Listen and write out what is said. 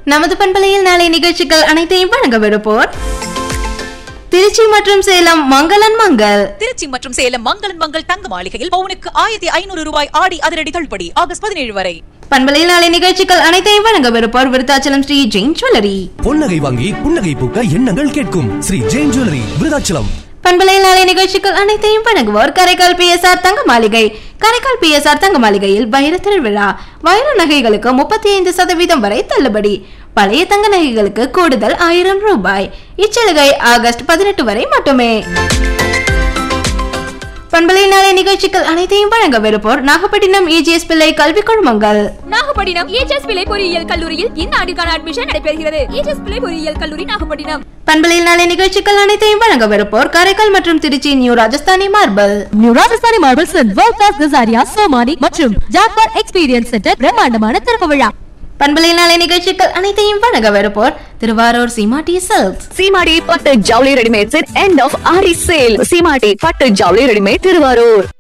நமது பண்பலையில் நாளை நிகழ்ச்சிகள் அனைத்தையும் வழங்கவிருப்போர் திருச்சி மற்றும் சேலம் மங்களன் மங்கள் திருச்சி மற்றும் சேலம் மங்களன் மங்கள் தங்க மாளிகையில் பவுனுக்கு ஆயிரத்தி ஐநூறு ரூபாய் ஆடி அதிரடி தள்ளுபடி ஆகஸ்ட் பதினேழு வரை பண்பலையில் நாளை நிகழ்ச்சிகள் அனைத்தையும் வழங்கவிருப்போர் விருத்தாச்சலம் ஸ்ரீ ஜெயின் ஜுவல்லரி பொன்னகை வாங்கி புன்னகை பூக்க எண்ணங்கள் கேட்கும் ஸ்ரீ ஜெயின் ஜுவல்லரி விருதாச்சலம் பண்பலையில் நாளை நிகழ்ச்சிகள் அனைத்தையும் வழங்குவோர் காரைக்கால் பிஎஸ்ஆர் தங்க மாளிகை காரைக்கால் பிஎஸ்ஆர் தங்க மாளிகையில் வைர திருவிழா வைர நகைகளுக்கு முப்பத்தி ஐந்து சதவீதம் வரை தள்ளுபடி பழைய தங்க நகைகளுக்கு கூடுதல் ஆயிரம் ரூபாய் இச்சலுகை ஆகஸ்ட் பதினெட்டு வரை மட்டுமே பண்பலையில் நாளை நிகழ்ச்சிகள் அனைத்தையும் வழங்கவிருப்போர் நாகப்பட்டினம் இஜிஎஸ் பிள்ளை கல்வி குழுமங்கள் நாகப்பட்டினம் ஏஜஸ் பிள்ளை பொறியியல் கல்லூரியில் இந்த ஆண்டுக்கான அட்மிஷன் நடைபெறுகிறது ஏஜஸ் பிள்ளை பொறியியல் கல்லூரி நாகப்பட்டினம் பண்பலையில் நாளை நிகழ்ச்சிகள் அனைத்தையும் வழங்கவிருப்போர் காரைக்கால் மற்றும் Trichy new Rajasthani marble new Rajasthani marbles world class Kajaria Somany மற்றும் ஜாக்வார் எக்ஸ்பீரியன்ஸ் சென்டர் பிரம்மாண்டமான திறப்பு விழா பண்பலையில் நாளை நிகழ்ச்சிகள் அனைத்தையும் வழங்கவிருப்போர் திருவாரூர் சீமாட்டி சில்க்ஸ் சீமாடி பட்டு ஜவுளி readymades end of Aadi sale Seemadi பட்டு ஜவுளி ரெடிமேட் திருவாரூர்